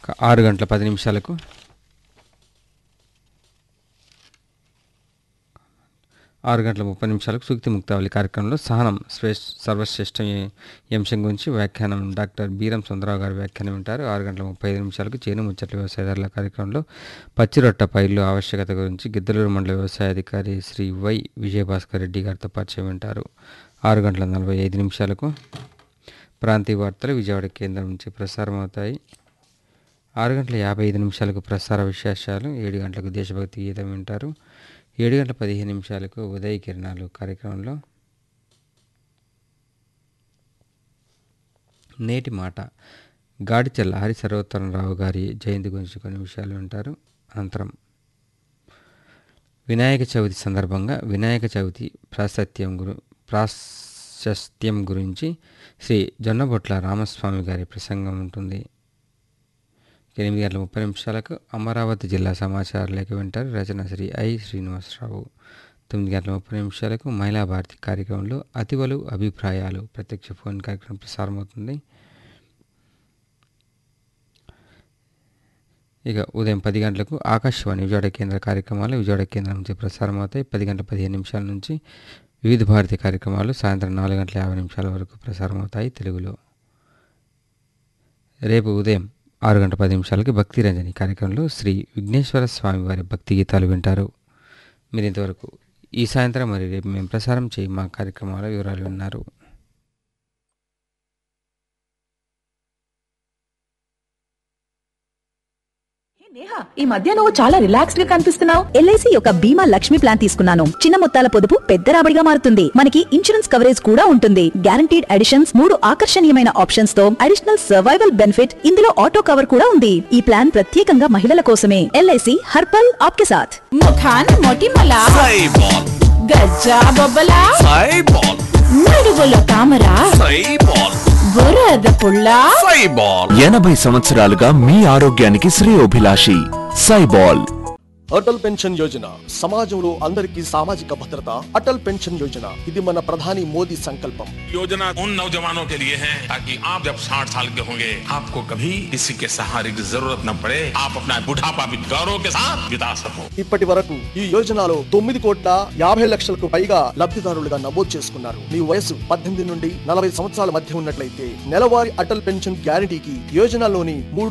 ఒక ఆరు గంటల పది నిమిషాలకు ఆరు గంటల ముప్పై నిమిషాలకు సూక్తి ముక్తావళి కార్యక్రమంలో సహనం శ్రేష్ఠ సర్వశ్రేష్ఠ ఈ ఈ అంశం గురించి వ్యాఖ్యానం డాక్టర్ బీరం సుందరరావు గారు వ్యాఖ్యానం వింటారు ఆరు గంటల ముప్పై ఐదు నిమిషాలకు చేను ముచ్చట్ల వ్యవసాయదారుల కార్యక్రమంలో పచ్చిరొట్ట పైర్లు ఆవశ్యకత గురించి గిద్దలూరు మండల వ్యవసాయ అధికారి శ్రీ వై విజయభాస్కర్ రెడ్డి గారితో పరిచయం వింటారు ఆరు గంటల నలభై ఐదు నిమిషాలకు ప్రాంతీయ వార్తలు విజయవాడ కేంద్రం నుంచి ప్రసారం అవుతాయి ఆరు గంటల యాభై ఐదు నిమిషాలకు ప్రసార విశేషాలు ఏడు గంటలకు దేశభక్తి గీతం వింటారు ఏడు గంటల పదిహేను నిమిషాలకు ఉదయ కిరణాలు కార్యక్రమంలో నేటి మాట గాడిచెల్ల హరి సర్వోత్తరరావు గారి జయంతి గురించి కొన్ని విషయాలు వింటారు అనంతరం వినాయక చవితి సందర్భంగా వినాయక చవితి ప్రాశస్త్యం గురు ప్రాశస్త్యం గురించి శ్రీ జొన్నబొట్ల రామస్వామి గారి ప్రసంగం ఉంటుంది ఎనిమిది గంటల ముప్పై నిమిషాలకు అమరావతి జిల్లా సమాచార లేఖ వింటారు రచన శ్రీ ఐ శ్రీనివాసరావు తొమ్మిది గంటల ముప్పై నిమిషాలకు మహిళా భారతి కార్యక్రమంలో అతివలు అభిప్రాయాలు ప్రత్యక్ష ఫోన్ కార్యక్రమం ప్రసారమవుతుంది ఇక ఉదయం పది గంటలకు ఆకాశవాణి విజయవాడ కేంద్ర కార్యక్రమాలు విజయవాడ కేంద్రం నుంచి ప్రసారం అవుతాయి పది గంటల పదిహేను నిమిషాల నుంచి వివిధ భారతి కార్యక్రమాలు సాయంత్రం నాలుగు గంటల యాభై నిమిషాల వరకు ప్రసారం అవుతాయి తెలుగులో రేపు ఉదయం ఆరు గంటల పది నిమిషాలకి భక్తి రంజని కార్యక్రమంలో శ్రీ విఘ్నేశ్వర స్వామి వారి భక్తి గీతాలు వింటారు మీరు ఇంతవరకు ఈ సాయంత్రం మరి రేపు మేము ప్రసారం చేయి మా కార్యక్రమాల వివరాలు విన్నారు నేహా ఈ మధ్య నువ్వు చాలా రిలాక్స్డ్ గా కనిపిస్తున్నావు ఎల్ఐసి యొక్క బీమా లక్ష్మి ప్లాన్ తీసుకున్నాను చిన్న మొత్తాల పొదుపు పెద్ద రాబడిగా మారుతుంది మనకి ఇన్సూరెన్స్ కవరేజ్ కూడా ఉంటుంది గ్యారంటీడ్ అడిషన్స్ మూడు ఆకర్షణీయమైన ఆప్షన్స్ తో అడిషనల్ సర్వైవల్ బెనిఫిట్ ఇందులో ఆటో కవర్ కూడా ఉంది ఈ ప్లాన్ ప్రత్యేకంగా మహిళల కోసమే ఎల్ఐసి హర్పల్ ఆప్కే సాథ్ ముఖాన్ మొటిమల సైబాల్ గజ్జా బొబ్బల సైబాల్ నడువుల తామర సైబాల్ బురద పుల్ల సైబాల్ ఎనభై సంవత్సరాలుగా మీ ఆరోగ్యానికి శ్రేయోభిలాషి సైబాల్ అటల్ పెన్షన్ యోజన సమాజంలో అందరికీ సామాజిక భద్రత అటల్ పెన్షన్ యోజన ఇది మన ప్రధాని మోదీ సంకల్పం योजना उन नौजवानों के लिए है ताकि आप जब 60 साल के होंगे आपको कभी किसी के सहारे की जरूरत न पड़े आप अपना बुढ़ापा भी गौरव के साथ बिता सको ఇప్పటి వరకు ఈ యోజనలో తొమ్మిది కోట్ల యాభై లక్షలకు పైగా లబ్ధిదారులుగా నమోదు చేసుకున్నారు మీ వయసు పద్దెనిమిది నుండి నలభై సంవత్సరాల మధ్య ఉన్నట్లయితే నెలవారీ అటల్ పెన్షన్ గ్యారంటీకి యోజనలోని మూడు